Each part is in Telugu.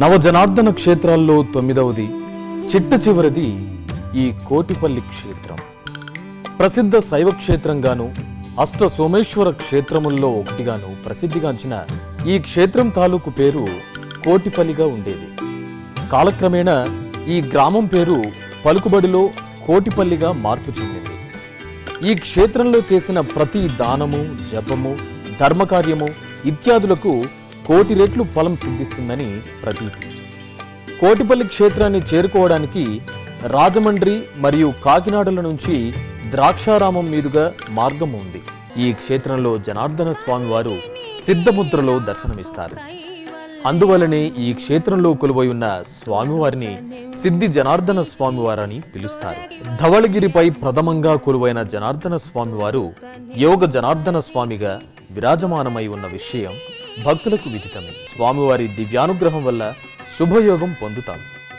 నవజనార్దన క్షేత్రాల్లో తొమ్మిదవది చిట్ట చివరిది ఈ కోటిపల్లి క్షేత్రం ప్రసిద్ధ శైవ క్షేత్రంగాను అష్ట సోమేశ్వర క్షేత్రముల్లో ఒకటిగాను ప్రసిద్ధిగాంచిన ఈ క్షేత్రం తాలూకు పేరు కోటిపల్లిగా ఉండేది కాలక్రమేణా ఈ గ్రామం పేరు పలుకుబడిలో కోటిపల్లిగా మార్పు చెందింది ఈ క్షేత్రంలో చేసిన ప్రతి దానము జపము ధర్మకార్యము ఇత్యాదులకు కోటి రెట్లు ఫలం సిద్ధిస్తుందని ప్రతీతి కోటిపల్లి క్షేత్రాన్ని చేరుకోవడానికి రాజమండ్రి మరియు కాకినాడల నుంచి ద్రాక్షారామం మీదుగా మార్గం ఉంది ఈ క్షేత్రంలో జనార్దన స్వామి వారు సిద్ధముద్రలో దర్శనమిస్తారు అందువలనే ఈ క్షేత్రంలో కొలువై ఉన్న స్వామివారిని సిద్ధి జనార్దన స్వామివారని పిలుస్తారు ధవళగిరిపై ప్రథమంగా కొలువైన జనార్దన స్వామివారు యోగ జనార్దన స్వామిగా విరాజమానమై ఉన్న విషయం భక్తులకు విదితమే స్వామివారి దివ్యానుగ్రహం వల్ల శుభయోగం పొందుతాం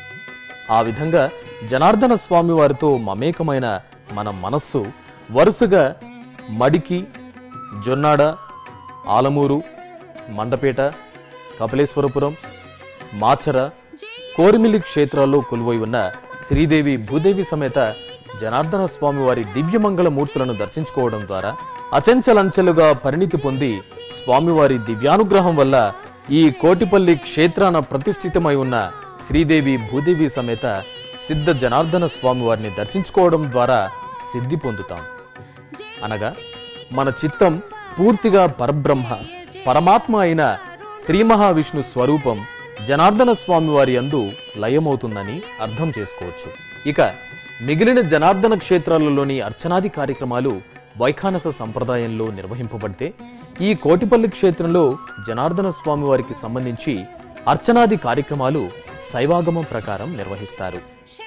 ఆ విధంగా జనార్దన స్వామి వారితో మమేకమైన మన మనస్సు వరుసగా మడికి జొన్నాడ ఆలమూరు మండపేట కపిలేశ్వరపురం మాచర కోరిమిల్లి క్షేత్రాల్లో కొలువై ఉన్న శ్రీదేవి భూదేవి సమేత జనార్దన స్వామి వారి దివ్యమంగళ మూర్తులను దర్శించుకోవడం ద్వారా అచంచలంచెలుగా పరిణితి పొంది స్వామివారి దివ్యానుగ్రహం వల్ల ఈ కోటిపల్లి క్షేత్రాన ప్రతిష్ఠితమై ఉన్న శ్రీదేవి భూదేవి సమేత సిద్ధ జనార్దన స్వామి వారిని దర్శించుకోవడం ద్వారా సిద్ధి పొందుతాం అనగా మన చిత్తం పూర్తిగా పరబ్రహ్మ పరమాత్మ అయిన శ్రీ మహావిష్ణు స్వరూపం జనార్దన స్వామి వారి అందు లయమవుతుందని అర్థం చేసుకోవచ్చు ఇక మిగిలిన జనార్దన క్షేత్రాలలోని అర్చనాది కార్యక్రమాలు వైఖానస సంప్రదాయంలో నిర్వహింపబడితే ఈ కోటిపల్లి క్షేత్రంలో జనార్దన స్వామి వారికి సంబంధించి అర్చనాది కార్యక్రమాలు శైవాగమం ప్రకారం నిర్వహిస్తారు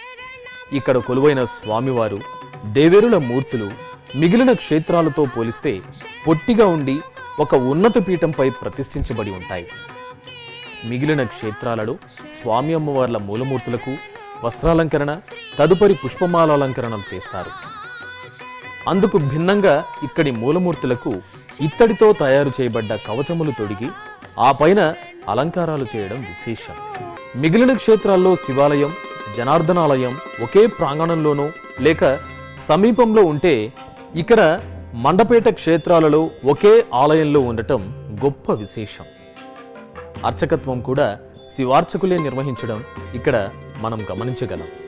ఇక్కడ కొలువైన స్వామివారు దేవేరుల మూర్తులు మిగిలిన క్షేత్రాలతో పోలిస్తే పొట్టిగా ఉండి ఒక ఉన్నత పీఠంపై ప్రతిష్ఠించబడి ఉంటాయి మిగిలిన క్షేత్రాలలో స్వామి అమ్మవార్ల మూలమూర్తులకు వస్త్రాలంకరణ తదుపరి పుష్పమాలాలంకరణం చేస్తారు అందుకు భిన్నంగా ఇక్కడి మూలమూర్తులకు ఇత్తడితో తయారు చేయబడ్డ కవచములు తొడిగి ఆ పైన అలంకారాలు చేయడం విశేషం మిగిలిన క్షేత్రాల్లో శివాలయం జనార్దనాలయం ఒకే ప్రాంగణంలోనో లేక సమీపంలో ఉంటే ఇక్కడ మండపేట క్షేత్రాలలో ఒకే ఆలయంలో ఉండటం గొప్ప విశేషం అర్చకత్వం కూడా శివార్చకులే నిర్వహించడం ఇక్కడ మనం గమనించగలం